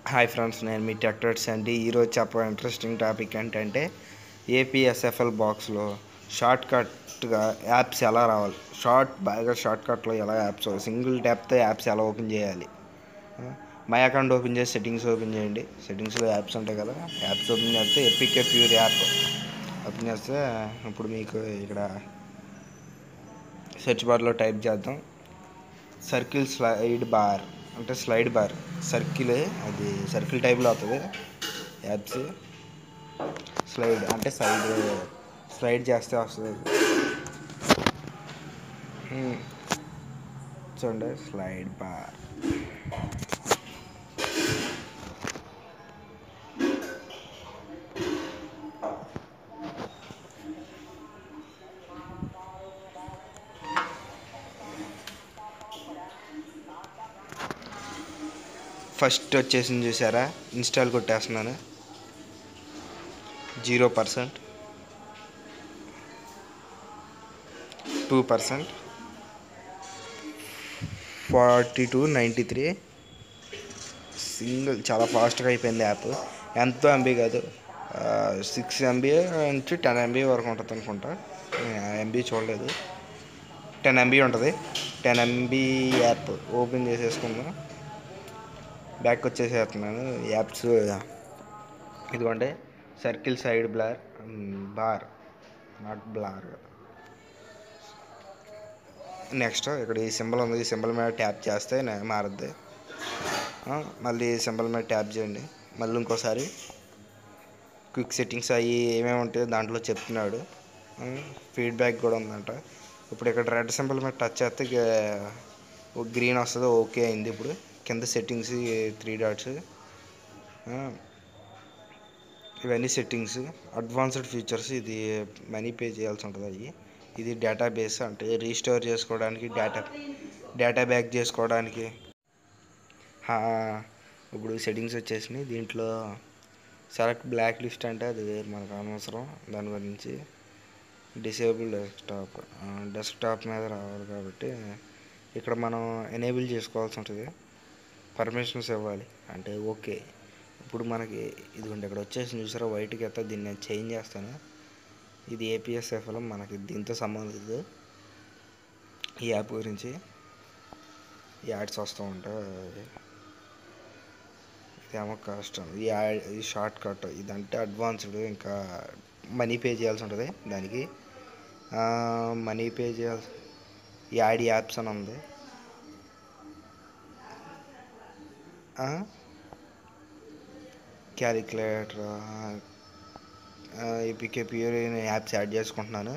Hi friends నేను మీ టెక్టర్స్ అండి ఈరోజు చెప్పే ఇంట్రెస్టింగ్ టాపిక్ ఏంటంటే ఏపీఎస్ఎఫ్ఎల్ బాక్స్లో షార్ట్ కట్గా యాప్స్ ఎలా రావాలి షార్ట్ బాగా షార్ట్ కట్లో ఎలా యాప్స్ సింగిల్ ట్యాప్తో యాప్స్ ఎలా ఓపెన్ చేయాలి మై అకౌంట్ ఓపెన్ చేసి సెట్టింగ్స్ ఓపెన్ చేయండి సెట్టింగ్స్లో యాప్స్ ఉంటాయి కదా యాప్స్ ఓపెన్ చేస్తే ఎపికే ప్యూర్ యాప్ ఓపెన్ చేస్తే ఇప్పుడు మీకు ఇక్కడ సెర్చ్ బార్లో టైప్ చేద్దాం సర్కిల్ స్లైడ్ బార్ అంటే స్లైడ్ బార్ సర్కిల్ అది సర్కిల్ టైప్లో అవుతుంది యాప్స్ స్లైడ్ అంటే సైడ్ స్లైడ్ చేస్తే వస్తుంది హ్మ్. చూడండి స్లైడ్ బార్ ఫస్ట్ వచ్చేసింది చూసారా ఇన్స్టాల్ కొట్టేస్తున్నాను zero percent two percent forty two ninety three single చాలా ఫాస్ట్గా అయిపోయింది యాప్ ఎంతో ఎంబీ కాదు సిక్స్ ఎంబీ నుంచి టెన్ ఎంబీ వరకు ఉంటుంది అనుకుంటా ఎంబీ చూడలేదు టెన్ ఎంబీ ఉంటుంది టెన్ ఎంబీ యాప్ ఓపెన్ చేసేసుకుందాం బ్యాక్ వచ్చేసేస్తున్నాను యాప్స్ ఇదిగోండి circle side blur bar not blur next ఇక్కడ ఈ సింబల్ ఉంది ఈ సింబల్ మీద ట్యాప్ చేస్తే నే- మారుద్ది ఆ, మళ్ళీ సింబల్ మీద ట్యాప్ చేయండి మళ్ళీ ఇంకోసారి క్విక్ సెట్టింగ్స్ అవి ఏమేమి ఉంటాయో దాంట్లో చెప్తున్నాడు ఫీడ్బ్యాక్ కూడా ఉందంట ఇప్పుడు ఇక్కడ రెడ్ సింబల్ మీద టచ్ చేస్తే గ్రీన్ వస్తుంది ఓకే అయింది ఇప్పుడు కింద సెట్టింగ్స్ త్రీ డాట్స్ ఇవన్నీ సెట్టింగ్స్ అడ్వాన్స్డ్ ఫీచర్స్ ఇది మనీ పే చేయాల్సి ఉంటుంది అవి ఇది డేటాబేస్ అంటే రీస్టోర్ చేసుకోవడానికి డేటా డేటా బ్యాక్ చేసుకోవడానికి హా, ఇప్పుడు సెట్టింగ్స్ వచ్చేసినాయి దీంట్లో సెలెక్ట్ బ్లాక్ లిస్ట్ అంటే అది మనకు అనవసరం దాని గురించి డిసేబుల్ డెస్క్టాప్ డెస్క్టాప్ మీద రావాలి కాబట్టి ఇక్కడ మనం ఎనేబుల్ చేసుకోవాల్సి ఉంటుంది పర్మిషన్స్ ఇవ్వాలి అంటే ఓకే ఇప్పుడు మనకి ఇదిగోండి ఇక్కడ వచ్చేసి చూసారా వైట్కి అయితే దీన్ని నేను చేంజ్ చేస్తాను ఇది ఏపీఎస్ఎఫ్ఎల్ మనకి దీంతో సంబంధం లేదు ఈ యాప్ గురించి ఈ యాడ్స్ వస్తూ ఉంటాయి ఇదేమో కష్టం ఈ యాడ్ ఈ షార్ట్ కట్ ఇదంటే అడ్వాన్స్డ్ ఇంకా మనీ పే చేయాల్సి ఉంటుంది దానికి మనీ పే చేయాల్సి యాడ్ యాప్స్ అని ఉంది calculator APK pure apps add చేసుకుంటున్నాను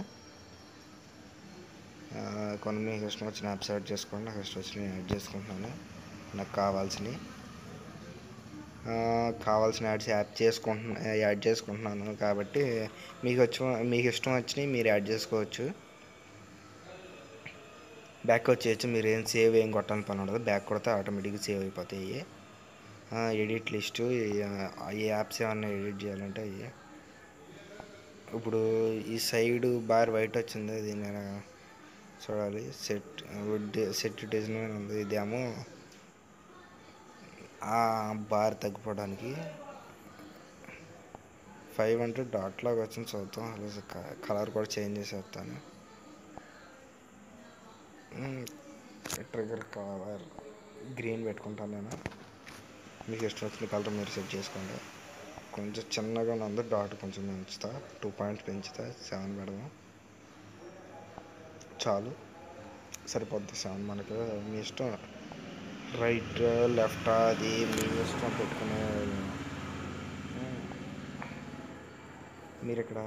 ఆ, కొన్ని మీకు ఇష్టం వచ్చిన యాప్స్ యాడ్ చేసుకోండి నాకు ఇష్టం వచ్చిన యాడ్ చేసుకుంటున్నాను నాకు కావాల్సినవి ఆ, కావాల్సిన యాడ్స్ యాడ్ చేసుకుంటున్నా యాడ్ చేసుకుంటున్నాను కాబట్టి మీకు వచ్చి మీకు ఇష్టం వచ్చినవి మీరు యాడ్ చేసుకోవచ్చు బ్యాక్ వచ్చేయచ్చు మీరు ఏం సేవ్ ఏం కొట్టాలని పని ఉండదు బ్యాక్ కొడితే ఆటోమేటిక్గా సేవ్ అయిపోతాయి ఎడిట్ లిస్టు ఈ యాప్స్ ఏమన్నా ఎడిట్ చేయాలంటే అవి ఇప్పుడు ఈ సైడ్ బార్ వైట్ వచ్చింది ఇది నేను చూడాలి సెట్ సెట్ డిజైన్ ఉంది ఇదేమో ఆ బార్ తగ్గిపోవడానికి ఫైవ్ అంటే డాట్ లాగా వచ్చింది చూద్దాం అలా కలర్ కూడా చేంజ్ చేసేస్తాను ట్రిగర్ కలర్ గ్రీన్ పెట్టుకుంటాను నేను మీకు ఇష్టం వచ్చిన కలర్ మీరు సెట్ చేసుకోండి కొంచెం చిన్నగా ఉంది డాట్ కొంచెం పెంచుతా టూ పాయింట్స్ పెంచుతా సెవెన్ పెడదాం చాలు సరిపోద్ది సెవెన్ మనకు మీ ఇష్టం రైట్ లెఫ్ట్ అది మీ ఇష్టం పెట్టుకునే మీరు ఇక్కడ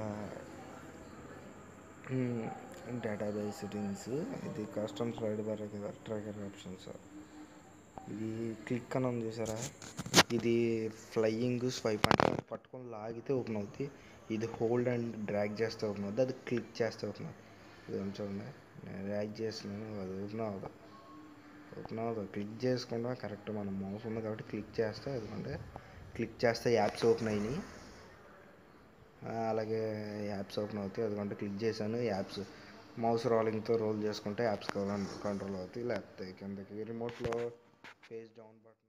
డేటాబేస్ సెట్టింగ్స్ ఇది కస్టమ్ స్లైడ్ బార్ కదా ట్రాకర్ ఆప్షన్స్ ఇది క్లిక్ అని ఉంది చూసారా ఇది ఫ్లయింగ్ స్వైప్ అంటే మనం పట్టుకొని లాగితే ఓపెన్ అవుతుంది ఇది హోల్డ్ అండ్ డ్రాగ్ చేస్తే ఓపెన్ అవుతుంది అది క్లిక్ చేస్తే ఓపెన్ అవుతుంది ఇది ఉంది చూడండి నేను డ్రాగ్ చేస్తున్నాను అది ఓపెన్ అవ్వదు ఓపెన్ అవ్వదు క్లిక్ చేసుకుంటా కరెక్ట్ మనం మౌస్ ఉంది కాబట్టి క్లిక్ చేస్తే అదిగోండి క్లిక్ చేస్తే యాప్స్ ఓపెన్ అయినాయి ఆ, అలాగే యాప్స్ ఓపెన్ అవుతాయి అదిగోండి క్లిక్ చేశాను యాప్స్ మౌస్ రోలింగ్తో రోల్ చేసుకుంటే యాప్స్ కంట్రోల్ అవుతాయి లేకపోతే కిందకి రిమోట్లో పేజ్ డౌన్ బటన్